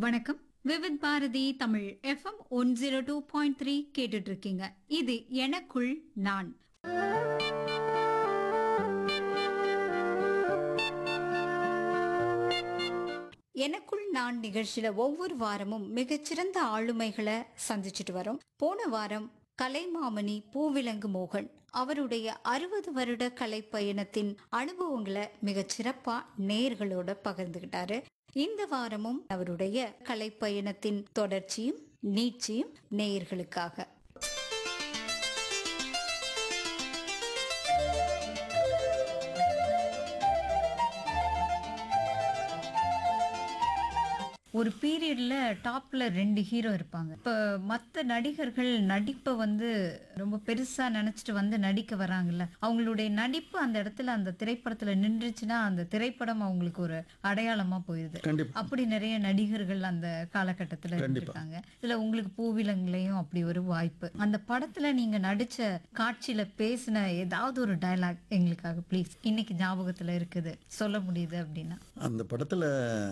வணக்கம் Vividh Bharati Tamil FM one zero two point three கேட்டுட்டு இருக்கீங்க இது எனக்குள் நான் எனக்குள் நான் நிகழ்ச்சியில ஒவ்வொரு வாரமும் மிகச்சிறந்த ஆளுமைகளை சந்திச்சுட்டு வரோம் போன வாரம் கலைமாமணி பூவிலங்கு மோகன் அவருடைய அறுபது வருட கலை பயணத்தின் அனுபவங்களை மிகச் சிறப்பா நேர்களோட பகிர்ந்துகிட்டாரு இந்த வாரமும் அவருடைய கலை பயணத்தின் தொடர்ச்சியும் நீட்சியும் நேயர்களுக்காக ஒரு பீரியட்ல டாப்ல ரெண்டு ஹீரோ இருப்பாங்க இப்ப மத்த நடிகர்கள் நடிப்பை வந்து ரொம்ப பெருசா நினைச்சிட்டு வந்து நடிக்க வராங்கல்ல அவங்களுடைய நடிப்பு அந்த இடத்துல அந்த திரைப்படத்துல நின்றுச்சுன்னா அந்த திரைப்படம் அவங்களுக்கு ஒரு அடையாளமா போயிருது கண்டிப்பா அப்படி நிறைய நடிகர்கள் அந்த காலகட்டத்துல இருந்திருக்காங்க இதுல உங்களுக்கு பூவிலங்குலயும் அப்படி ஒரு வாய்ப்பு அந்த படத்துல நீங்க நடிச்ச காட்சியில பேசின ஏதாவது ஒரு டயலாக் எங்களுக்காக ப்ளீஸ் இன்னைக்கு ஞாபகத்துல இருக்குது சொல்ல முடியுது அப்படின்னா அந்த படத்துல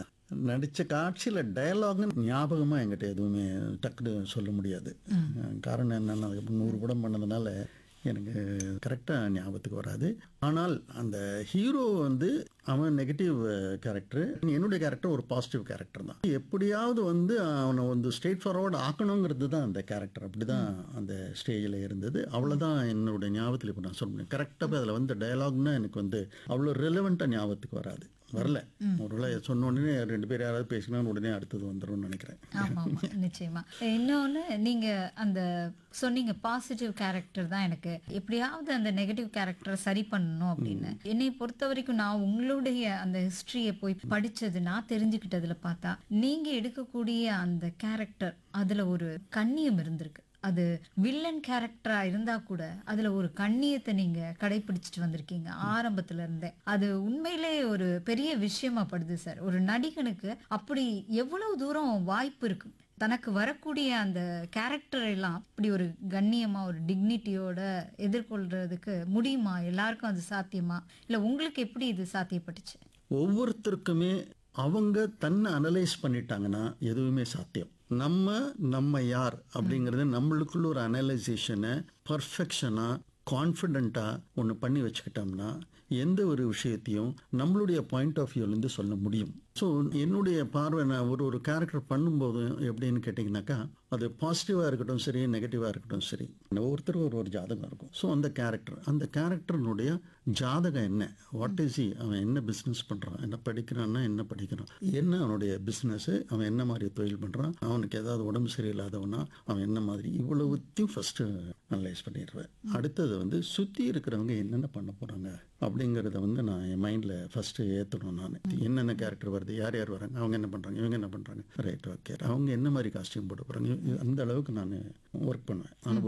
நடிச்ச காட்சியில டயலாக்னு ஞாபகமா என்கிட்ட எதுவுமே டக்குன்னு சொல்ல முடியாது காரணம் என்னன்னா அதுக்கப்புறம் நூறு படம் பண்ணதுனால எனக்கு கரெக்டாக ஞாபகத்துக்கு வராது ஆனால் அந்த ஹீரோ வந்து அவன் நெகட்டிவ் கேரக்டர் என்னுடைய கேரக்டர் ஒரு பாசிட்டிவ் கேரக்டர் தான் எப்படியாவது வந்து அவனை வந்து ஸ்ட்ரெயிட் ஃபார்வர்டு ஆக்கணுங்கிறது தான் அந்த கேரக்டர் அப்படி தான் அந்த ஸ்டேஜில் இருந்தது அவ்வளோதான் என்னுடைய ஞாபகத்தில் இப்போ நான் சொல்ல முடியும் கரெக்டாக அதில் வந்து டயலாக்னா எனக்கு வந்து அவ்வளோ ரெலவெண்ட்டாக ஞாபகத்துக்கு வராது வரல ஒருவேளை சொன்ன உடனே ரெண்டு பேர் யாராவது பேசினா உடனே அடுத்தது வந்துரும்னு நினைக்கிறேன் ஆமா ஆமா நிச்சயமா இன்னொன்னு நீங்க அந்த சொன்னீங்க பாசிட்டிவ் கேரக்டர் தான் எனக்கு எப்படியாவது அந்த நெகட்டிவ் கேரக்டரை சரி பண்ணணும் அப்படின்னு என்னை பொறுத்த வரைக்கும் நான் உங்களுடைய அந்த ஹிஸ்டரியை போய் படிச்சது நான் தெரிஞ்சுக்கிட்டதுல பார்த்தா நீங்க எடுக்கக்கூடிய அந்த கேரக்டர் அதுல ஒரு கண்ணியம் இருந்திருக்கு அது வில்லன் கேரக்டரா இருந்தா கூட அதுல ஒரு கண்ணியத்தை நீங்க கடைபிடிச்சிட்டு வந்திருக்கீங்க ஆரம்பத்துல இருந்தே அது உண்மையிலே ஒரு பெரிய விஷயமா படுது சார் ஒரு நடிகனுக்கு அப்படி எவ்வளவு தூரம் வாய்ப்பு இருக்கு தனக்கு வரக்கூடிய அந்த கேரக்டர் எல்லாம் இப்படி ஒரு கண்ணியமா ஒரு டிக்னிட்டியோட எதிர்கொள்றதுக்கு முடியுமா எல்லாருக்கும் அது சாத்தியமா இல்ல உங்களுக்கு எப்படி இது சாத்தியப்பட்டுச்சு ஒவ்வொருத்தருக்குமே அவங்க தன்னை அனலைஸ் பண்ணிட்டாங்கன்னா எதுவுமே சாத்தியம் நம்ம நம்ம யார் அப்படிங்கிறது நம்மளுக்குள்ள ஒரு அனலைசேஷனை பர்ஃபெக்ஷனாக கான்ஃபிடென்ட்டாக ஒன்று பண்ணி வச்சுக்கிட்டோம்னா எந்த ஒரு விஷயத்தையும் நம்மளுடைய பாயிண்ட் ஆஃப் வியூலேருந்து சொல்ல முடியும் ஸோ என்னுடைய பார்வை நான் ஒரு ஒரு கேரக்டர் பண்ணும்போது எப்படின்னு கேட்டிங்கனாக்கா அது பாசிட்டிவாக இருக்கட்டும் சரி நெகட்டிவாக இருக்கட்டும் சரி ஒவ்வொருத்தரும் ஒரு ஒரு ஜாதகம் இருக்கும் ஸோ அந்த கேரக்டர் அந்த கேரக்டர்னுடைய ஜாதகம் என்ன வாட் இஸ் he அவன் என்ன பிஸ்னஸ் பண்ணுறான் என்ன படிக்கிறான்னா என்ன படிக்கிறான் என்ன அவனுடைய பிஸ்னஸ்ஸு அவன் என்ன மாதிரி தொழில் பண்ணுறான் அவனுக்கு ஏதாவது உடம்பு சரியில்லாதவனா அவன் என்ன மாதிரி இவ்வளவுத்தையும் ஃபஸ்ட்டு அனலைஸ் பண்ணிடுவேன் அடுத்தது வந்து சுற்றி இருக்கிறவங்க என்னென்ன பண்ண போகிறாங்க அப்படிங்கிறத வந்து நான் என் மைண்டில் ஃபஸ்ட்டு ஏற்றணும் நான் என்னென்ன கேரக்டர் வருது யார் யார் வராங்க அவங்க என்ன பண்ணுறாங்க இவங்க என்ன பண்ணுறாங்க ரைட் ஓகே அவங்க என்ன மாதிரி காஸ்டியூம் போட்டு போகிறாங்க அந்த அளவுக்கு நான் ஒர்க் பண்ணுவேன் அனுபவம்